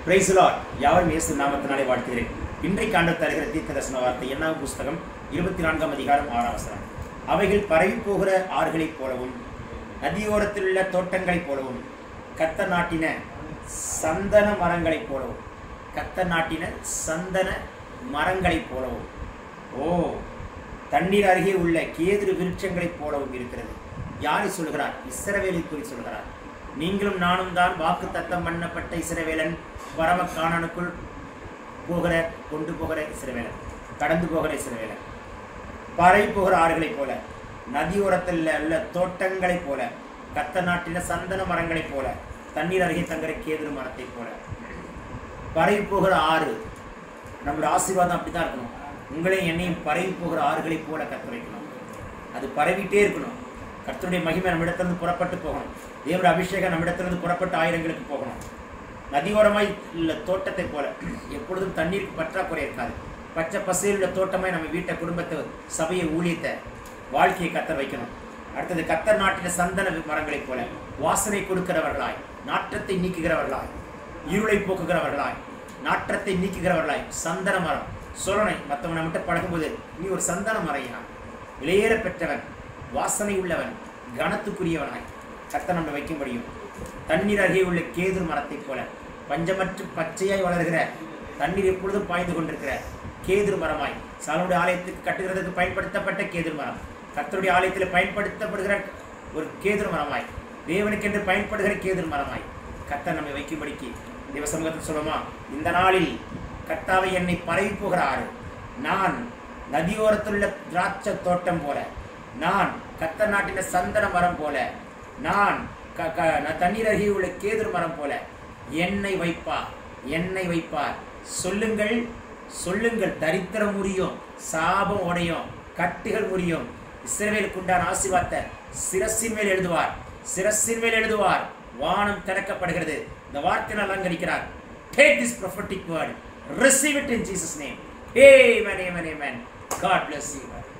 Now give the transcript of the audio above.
Price Lord யாவரும் இயேசு நாமத்தினாலே வாழ்த்துகிறேன் இன்றைக்கு ஆண்டு தருகிற தீர்க்க தரிசன வார்த்தை என்ன புஸ்தகம் இருபத்தி நான்காம் அதிகாரம் ஆறாம் வசனம் அவைகள் பரவி போகிற ஆறுகளைப் போலவும் நதியோரத்தில் உள்ள தோட்டங்களைப் போலவும் கத்த நாட்டின சந்தன மரங்களைப் போலவும் கத்த நாட்டின சந்தன மரங்களைப் போலவும் ஓ தண்ணீர் அருகே உள்ள கேதுரு விருட்சங்களைப் போலவும் இருக்கிறது யாரை சொல்கிறார் இஸ்ரவேலை குறித்து சொல்கிறார் நீங்களும் நானும் தான் வாக்கு தத்தம் பண்ணப்பட்ட இஸ்ரவேலன் பரம காணனுக்குள் போகிற கொண்டு போகிற இஸ்ரவேலன் கடந்து போகிற இஸ்ரவேலன் பறை போகிற ஆறுகளைப் போல நதியோரத்தில் உள்ள தோட்டங்களைப் போல கத்த நாட்டின சந்தன மரங்களைப் போல தண்ணீர் அருகே தங்குற கேதுரு மரத்தைப் போல பரவி போகிற ஆறு நம்மளோட ஆசீர்வாதம் அப்படிதான் இருக்கணும் உங்களையும் என்னையும் பரவி போகிற ஆறுகளைப் போல கத்த வைக்கணும் அது பரவிட்டே இருக்கணும் கர்த்தருடைய மகிமை நம்மிடத்திலிருந்து புறப்பட்டு போகணும் தேவனுடைய அபிஷேகம் நம்மிடத்திலிருந்து புறப்பட்டு ஆயிரங்களுக்கு போகணும் நதியோரமாய் உள்ள தோட்டத்தை போல எப்பொழுதும் தண்ணீருக்கு பற்றாக்குறை இருக்காது பச்சை பசையில் உள்ள தோட்டமாய் நம்ம வீட்டை குடும்பத்தை சபையை ஊழியத்தை வாழ்க்கையை கத்தர் வைக்கணும் அடுத்தது கத்தர் நாட்டின சந்தன மரங்களைப் போல வாசனை கொடுக்கிறவர்களாய் நாற்றத்தை நீக்குகிறவர்களாய் இருளை போக்குகிறவர்களாய் நாற்றத்தை நீக்குகிறவர்களாய் சந்தன மரம் சொல்லணை மற்றவனை மட்டும் பழகும்போது நீ ஒரு சந்தன மரையா இளையேற பெற்றவன் வாசனை உள்ளவன் கனத்துக்குரியவனாய் கத்த நம்ம வைக்க முடியும் தண்ணீர் அருகே உள்ள கேதுர் மரத்தைப் போல பஞ்சமற்று பச்சையாய் வளர்கிற தண்ணீர் எப்பொழுதும் பாய்ந்து கொண்டிருக்கிற கேதுர் மரமாய் சாலனுடைய ஆலயத்துக்கு கட்டுகிறதுக்கு பயன்படுத்தப்பட்ட கேதுர் மரம் கர்த்தருடைய ஆலயத்தில் பயன்படுத்தப்படுகிற ஒரு கேதுர் மரமாய் தேவனுக்கென்று பயன்படுகிற கேதுர் மரமாய் கர்த்தர் நம்மை வைக்கும்படிக்கு தேவ சமூகத்தில் சொல்லுமா இந்த நாளில் கர்த்தாவை என்னை பரவி போகிற ஆறு நான் நதியோரத்தில் உள்ள திராட்சை தோட்டம் போல நான் கத்த நாட்டின சந்தன மரம் போல நான் க- க- நான் தண்ணீர் அருகே உள்ள கேதுர் மரம் போல என்னை வைப்பார் என்னை வைப்பார் சொல்லுங்கள் சொல்லுங்கள் தரித்திரம் முறியும் சாபம் உடையும் கட்டுகள் முறியும் இஸ்ரவேலுக்கு உண்டான ஆசீர்வாதத்தை சிரசின் மேல் எழுதுவார் சிரசின் மேல் எழுதுவார் வானம் திறக்கப்படுகிறது இந்த வார்த்தையினால் அலங்கரிக்கிறார் Take this prophetic word. Receive it in Jesus' name. Amen, amen, amen. God bless you.